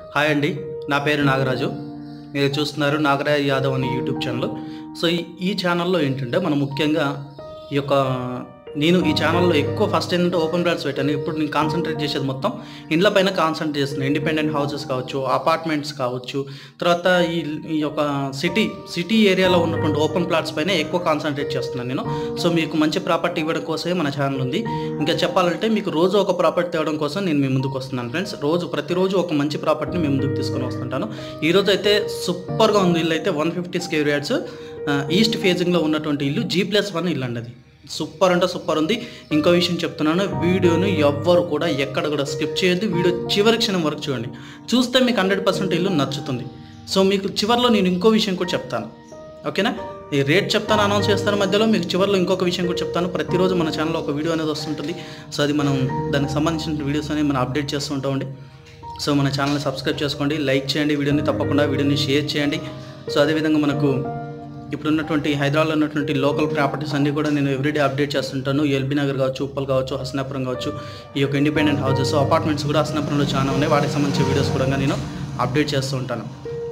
hi అండి నా పేరు నాగరాజు మీరు చూస్తున్నారు నాగరాజ్ యాదవ్ అనే యూట్యూబ్ ఛానల్ సో ఈ ఈ ఛానల్లో ఏంటంటే మనం ముఖ్యంగా ఈ యొక్క నేను ఈ ఛానల్లో ఎక్కువ ఫస్ట్ ఏంటంటే ఓపెన్ ప్లాట్స్ పెట్టాను ఇప్పుడు నేను కాన్సన్ట్రేట్ చేసేది మొత్తం ఇండ్ల పైన కాన్సన్ట్రేట్ చేస్తున్నాను ఇండిపెండెంట్ హౌసెస్ కావచ్చు అపార్ట్మెంట్స్ కావచ్చు తర్వాత ఈ ఈ యొక్క సిటీ సిటీ ఏరియాలో ఉన్నటువంటి ఓపెన్ ప్లాట్స్ పైన ఎక్కువ కాన్సన్ట్రేట్ చేస్తున్నాను నేను సో మీకు మంచి ప్రాపర్టీ ఇవ్వడం కోసమే మన ఛానల్ ఉంది ఇంకా చెప్పాలంటే మీకు రోజు ఒక ప్రాపర్టీ తేవడం కోసం నేను మీ ముందుకు వస్తున్నాను ఫ్రెండ్స్ రోజు ప్రతిరోజు ఒక మంచి ప్రాపర్టీని మీ ముందుకు తీసుకొని వస్తుంటాను ఈరోజు అయితే సూపర్గా ఉంది ఇల్లు అయితే one fifty square yards east ఫేజింగ్లో ఉన్నటువంటి ఇల్లు జీ ప్లస్ వన్ ఇల్లు అండి అది సూపర్ అంటే సూపర్ ఉంది ఇంకో విషయం చెప్తున్నాను వీడియోను ఎవ్వరు కూడా ఎక్కడ కూడా స్కిప్ చేయొద్దు వీడియో చివరి క్షణం వరకు చూడండి చూస్తే మీకు హండ్రెడ్ పర్సెంట్ ఇల్లు నచ్చుతుంది సో మీకు చివరిలో నేను ఇంకో విషయం కూడా చెప్తాను ఓకేనా ఈ రేట్ చెప్తాను అనౌన్స్ చేస్తాను మధ్యలో మీకు చివరిలో ఇంకొక విషయం కూడా చెప్తాను ప్రతిరోజు మన ఛానల్లో ఒక వీడియో అనేది వస్తుంటుంది సో అది మనం దానికి సంబంధించిన వీడియోస్ అనేవి మనం అప్డేట్ చేస్తూ ఉంటామండి సో మన ఛానల్ని సబ్స్క్రైబ్ చేసుకోండి లైక్ చేయండి వీడియోని తప్పకుండా వీడియోని షేర్ చేయండి సో అదేవిధంగా మనకు ఇప్పుడు ఉన్నటువంటి హైదరాబాద్లో ఉన్నటువంటి లోకల్ ప్రాపర్టీస్ అన్నీ కూడా నేను ఎవ్రీడే అప్డేట్ చేస్తుంటాను ఎల్బీ నగర్ కావచ్చు ఉప్పల్ కావచ్చు హసనాపురం కావచ్చు ఈ యొక్క ఇండిపెండెంట్ హౌసెస్ అపార్ట్మెంట్స్ కూడా హసనాపురంలో చాలా ఉన్నాయి వాటికి సంబంధించిన వీడియోస్ కూడా నేను అప్డేట్ చేస్తూ ఉంటాను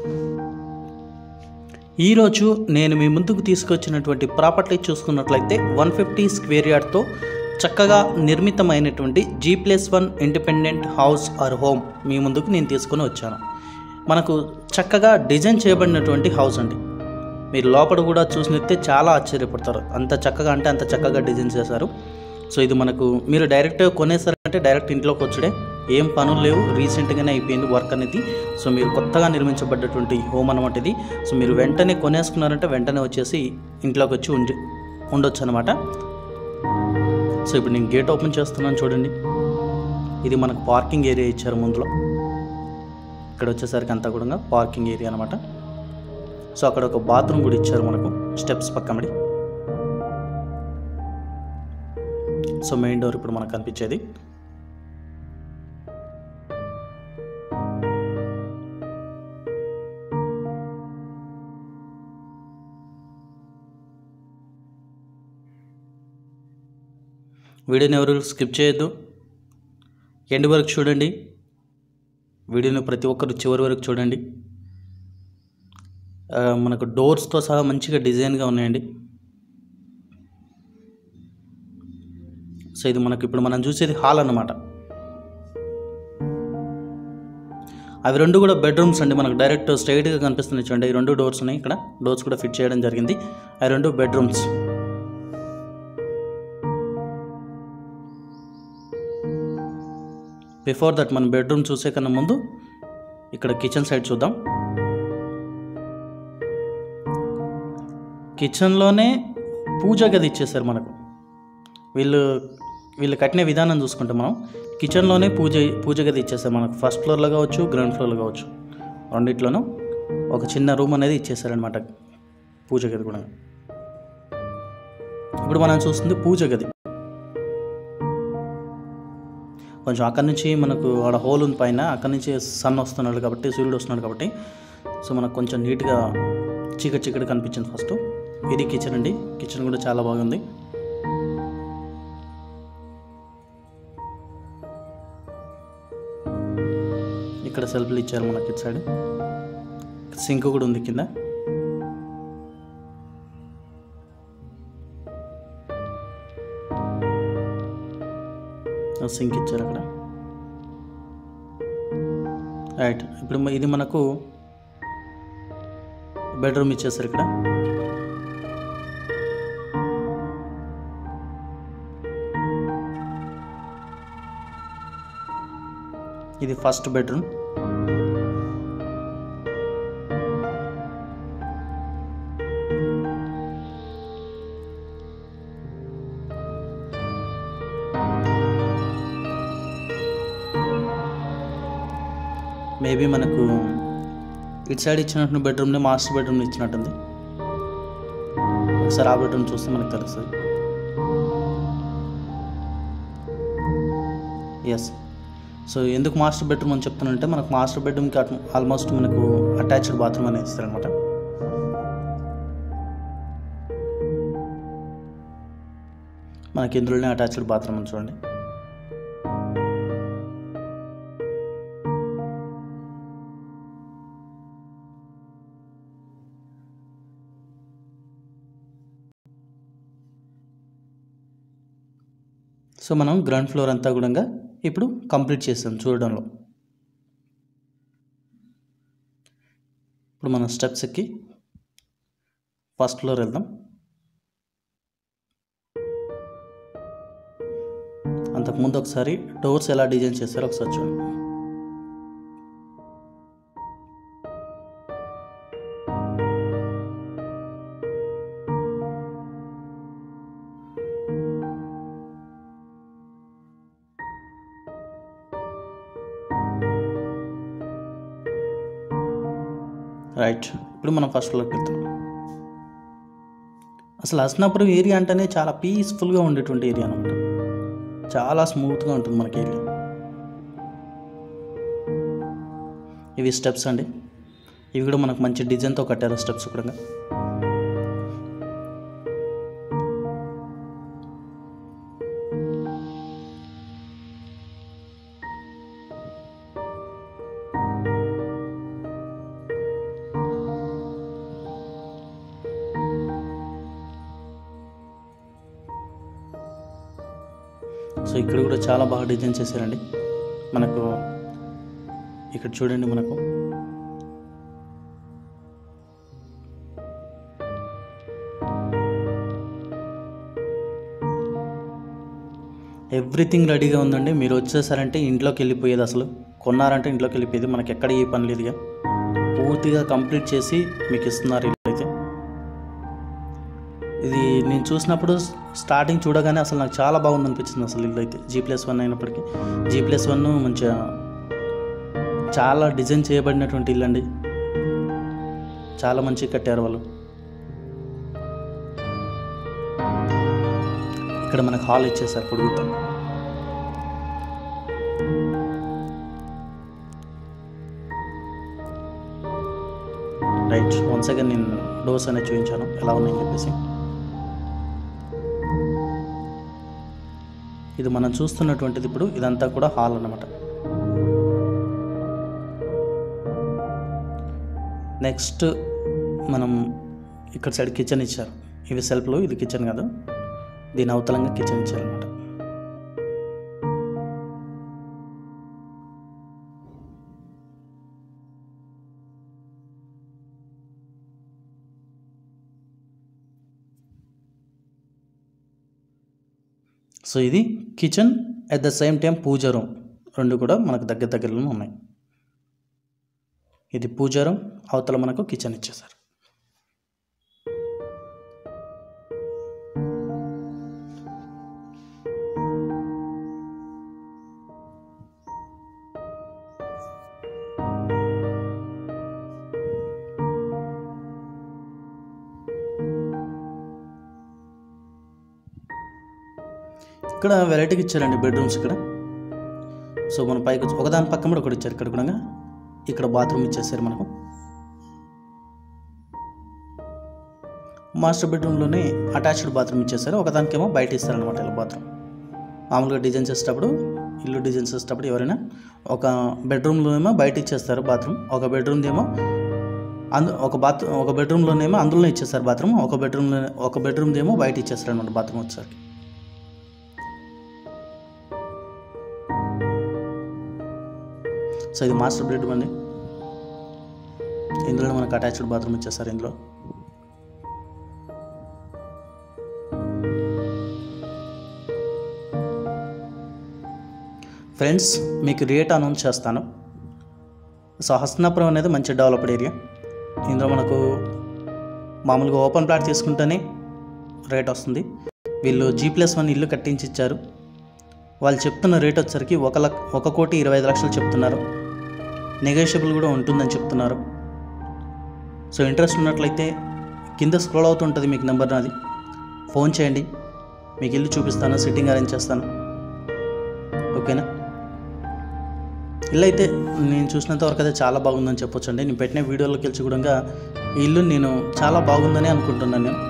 ఈరోజు నేను మీ ముందుకు తీసుకొచ్చినటువంటి ప్రాపర్టీ చూసుకున్నట్లయితే వన్ ఫిఫ్టీ స్క్వేర్ యార్డ్తో చక్కగా నిర్మితమైనటువంటి G plus one independent house or home మీ ముందుకు నేను తీసుకొని వచ్చాను మనకు చక్కగా డిజైన్ చేయబడినటువంటి హౌస్ అండి మీరు లోపల కూడా చూసినట్టే చాలా ఆశ్చర్యపడతారు అంత చక్కగా అంటే అంత చక్కగా డిజైన్ చేశారు సో ఇది మనకు మీరు డైరెక్ట్ కొనేసారంటే డైరెక్ట్ ఇంట్లోకి వచ్చుడే ఏం పనులు లేవు రీసెంట్గానే అయిపోయింది వర్క్ అనేది సో మీరు కొత్తగా నిర్మించబడ్డటువంటి హోమ్ అనమాట ఇది సో మీరు వెంటనే కొనేసుకున్నారంటే వెంటనే వచ్చేసి ఇంట్లోకి వచ్చి ఉండి ఉండొచ్చు అనమాట సో ఇప్పుడు నేను గేట్ ఓపెన్ చేస్తున్నాను చూడండి ఇది మనకు పార్కింగ్ ఏరియా ఇచ్చారు ముందులో ఇక్కడ వచ్చేసరికి అంతా కూడా పార్కింగ్ ఏరియా అనమాట సో అక్కడ ఒక బాత్రూమ్ కూడా ఇచ్చారు మనకు స్టెప్స్ పక్కమడి సో మెయిన్ డోర్ ఇప్పుడు మనకు కనిపించేది వీడియోని ఎవరు స్కిప్ చేయొద్దు ఎండ్ వరకు చూడండి వీడియోని ప్రతి ఒక్కరు చివరి వరకు చూడండి ఆ, మనకు డోర్స్తో సహా మంచిగా డిజైన్గా ఉన్నాయండి సో ఇది మనకు ఇప్పుడు మనం చూసేది హాల్ అన్నమాట అవి రెండు కూడా బెడ్రూమ్స్ అండి మనకు డైరెక్ట్ స్ట్రైట్గా కనిపిస్తున్నాయి చూడండి ఈ రెండు డోర్స్ ఉన్నాయి ఇక్కడ డోర్స్ కూడా ఫిట్ చేయడం జరిగింది అవి రెండు బెడ్రూమ్స్ బిఫోర్ దట్ మనం బెడ్రూమ్ చూసే కన్నా ముందు ఇక్కడ కిచెన్ సైడ్ చూద్దాం కిచెన్లోనే పూజ గది ఇచ్చేసారు మనకు వీళ్ళు వీళ్ళు కట్టిన విధానం చూసుకుంటే మనం కిచెన్లోనే పూజ పూజ గది ఇచ్చేసారు మనకు ఫస్ట్ ఫ్లోర్లో కావచ్చు గ్రౌండ్ ఫ్లోర్లో కావచ్చు రెండిట్లోనూ ఒక చిన్న రూమ్ అనేది ఇచ్చేసారనమాట పూజ గది కూడా ఇప్పుడు మనం చూస్తుంది పూజ గది కొంచెం అక్కడి నుంచి మనకు ఆడ హోల్ ఉంది పైన అక్కడి నుంచి సన్ వస్తున్నాడు కాబట్టి సూర్యుడు వస్తున్నాడు కాబట్టి సో మనకు కొంచెం నీట్గా చీకటి చీకటి కనిపించింది ఫస్ట్ ఇది కిచెన్ అండి కిచెన్ కూడా చాలా బాగుంది ఇక్కడ సెల్ఫ్లు ఇచ్చారు మనకి ఇటు సైడ్ సింక్ కూడా ఉంది కింద సింక్ ఇచ్చారు అక్కడ రైట్ ఇప్పుడు మ- ఇది మనకు బెడ్రూమ్ ఇచ్చేసారు ఇక్కడ ఇది ఫస్ట్ బెడ్రూమ్ మేబీ మనకు ఇటు సైడ్ ఇచ్చినట్టు బెడ్రూమ్ని మాస్టర్ బెడ్రూమ్ ఇచ్చినట్టుంది ఒకసారి ఆ బెడ్రూమ్ చూస్తే మనకు తెలుస్తుంది ఎస్ సో ఎందుకు మాస్టర్ బెడ్రూమ్ అని చెప్తానంటే మనకు మాస్టర్ బెడ్రూమ్కి ఆల్మోస్ట్ మనకు అటాచ్డ్ బాత్రూమ్ అనేది ఇస్తారనమాట మనకి ఇందులోనే అటాచ్డ్ బాత్రూమ్ ఉంది చూడండి సో మనం గ్రౌండ్ ఫ్లోర్ అంతా కూడా ఇప్పుడు కంప్లీట్ చేసాం చూడడంలో ఇప్పుడు మనం స్టెప్స్ ఎక్కి ఫస్ట్ ఫ్లోర్ వెళ్దాం అంతకుముందు ఒకసారి డోర్స్ ఎలా డిజైన్ చేస్తారో ఒకసారి చూడండి రైట్ ఇప్పుడు మనం ఫస్ట్ ఫ్లోర్కి వెళ్తాం అసలు హస్నాపురం ఏరియా అంటేనే చాలా పీస్ఫుల్గా ఉండేటువంటి ఏరియా అనమాట చాలా స్మూత్గా ఉంటుంది మనకి ఏరియా ఇవి స్టెప్స్ అండి ఇవి కూడా మనకు మంచి డిజైన్తో కట్టారు స్టెప్స్ కూడా సో ఇక్కడ కూడా చాలా బాగా డిజైన్ చేశారండి మనకు ఇక్కడ చూడండి మనకు ఎవ్రీథింగ్ రెడీగా ఉందండి మీరు వచ్చేసారంటే ఇంట్లోకి వెళ్ళిపోయేది అసలు కొన్నారంటే ఇంట్లోకి వెళ్ళిపోయేది మనకి ఎక్కడ ఏ పని లేదుగా పూర్తిగా కంప్లీట్ చేసి మీకు ఇస్తున్నారు ఇల్లు అయితే ఇది నేను చూసినప్పుడు స్టార్టింగ్ చూడగానే అసలు నాకు చాలా బాగుంది అనిపించింది అసలు ఇల్లు అయితే జీ ప్లస్ వన్ అయినప్పటికీ జీ ప్లస్ వన్ మంచిగా చాలా డిజైన్ చేయబడినటువంటి ఇల్లు అండి చాలా మంచిగా కట్టారు వాళ్ళు ఇక్కడ మనకు హాల్ ఇచ్చేసారు పొడుగుతా రైట్ వన్ సెకండ్ నేను డోర్స్ అనేది చూపించాను ఎలా ఉన్నాయని చెప్పేసి ఇది మనం చూస్తున్నటువంటిది ఇప్పుడు ఇదంతా కూడా హాల్ అన్నమాట నెక్స్ట్ మనం ఇక్కడ సైడ్ కిచెన్ ఇచ్చారు ఇవి సెల్ఫ్లు ఇది కిచెన్ కాదు దీని అవతలంగా కిచెన్ ఇచ్చారనమాట సో ఇది kitchen at the same time puja room రెండు కూడా మనకు దగ్గర దగ్గరలో ఉన్నాయి ఇది పూజ రూమ్ అవతల మనకు కిచెన్ ఇచ్చేసారు ఇక్కడ వెరైటీకి ఇచ్చారండి బెడ్రూమ్స్ ఇక్కడ సో మన పైకి వచ్చి- ఒకదాని పక్కన కూడా ఒకటి ఇచ్చారు ఇక్కడ కూడా ఇక్కడ బాత్రూమ్ ఇచ్చేసారు మనకు మాస్టర్ బెడ్రూమ్లోనే అటాచ్డ్ బాత్రూమ్ ఇచ్చేసారు ఒకదానికేమో బయట ఇస్తారనమాట ఇలా బాత్రూమ్ మామూలుగా డిజైన్ చేసేటప్పుడు ఇల్లు డిజైన్ చేసేటప్పుడు ఎవరైనా ఒక బెడ్రూమ్లో ఏమో బయట ఇచ్చేస్తారు బాత్రూమ్ ఒక బెడ్రూమ్ ఏమో అందు ఒక బాత్ ఒక బెడ్రూమ్లోనేమో అందులోనే ఇచ్చేస్తారు బాత్రూమ్ ఒక బెడ్రూమ్లో ఒక బెడ్రూమ్ ఏమో బయట ఇచ్చేస్తారు అనమాట బాత్రూమ్ వచ్చేసరికి సో ఇది మాస్టర్ బెడ్రూమ్ అండి ఇందులో మనకు అటాచ్డ్ బాత్రూమ్ ఇచ్చేస్తారు ఇందులో ఫ్రెండ్స్ మీకు రేట్ అనౌన్స్ చేస్తాను సో హస్తినాపురం అనేది మంచి డెవలప్డ్ ఏరియా ఇందులో మనకు మామూలుగా ఓపెన్ ప్లాట్ తీసుకుంటేనే రేట్ వస్తుంది వీళ్ళు జీ ప్లస్ వన్ ఇల్లు కట్టించి ఇచ్చారు వాళ్ళు చెప్తున్న రేట్ వచ్చరికి ఒక లక్ ఒక కోటి ఇరవై ఐదు లక్షలు చెప్తున్నారు నెగోషియబుల్ కూడా ఉంటుందని చెప్తున్నారు సో ఇంట్రెస్ట్ ఉన్నట్లయితే కింద స్క్రోల్ అవుతుంటుంది మీకు నెంబర్ నాది ఫోన్ చేయండి మీకు ఇల్లు చూపిస్తాను సిట్టింగ్ అరేంజ్ చేస్తాను ఓకేనా ఇల్లు అయితే నేను చూసినంత వరకు అయితే చాలా బాగుందని చెప్పొచ్చు అండి నేను పెట్టిన వీడియోలోకి వెళ్ళి కూడా ఈ ఇల్లు నేను చాలా బాగుందని అనుకుంటున్నాను నేను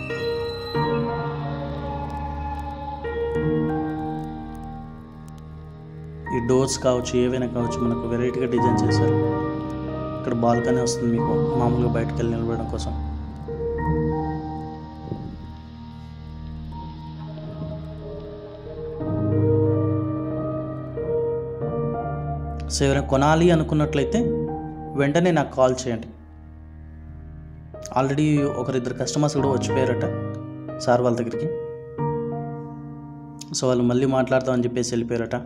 ఈ డోర్స్ కావచ్చు ఏవైనా కావచ్చు మనకు వెరైటీగా డిజైన్ చేశారు ఇక్కడ బాల్కనీ వస్తుంది మీకు మామూలుగా బయటకు వెళ్ళి నిలబడడం కోసం సో ఎవరైనా కొనాలి అనుకున్నట్లయితే వెంటనే నాకు కాల్ చేయండి ఆల్రెడీ ఒకరిద్దరు కస్టమర్స్ కూడా వచ్చిపోయారట సార్ వాళ్ళ దగ్గరికి సో వాళ్ళు మళ్ళీ మాట్లాడతామని చెప్పేసి వెళ్ళిపోయారట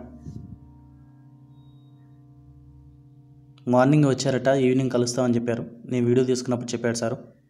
మార్నింగ్ వచ్చారట ఈవినింగ్ కలుస్తామని చెప్పారు నేను వీడియో తీసుకున్నప్పుడు చెప్పాడు సారు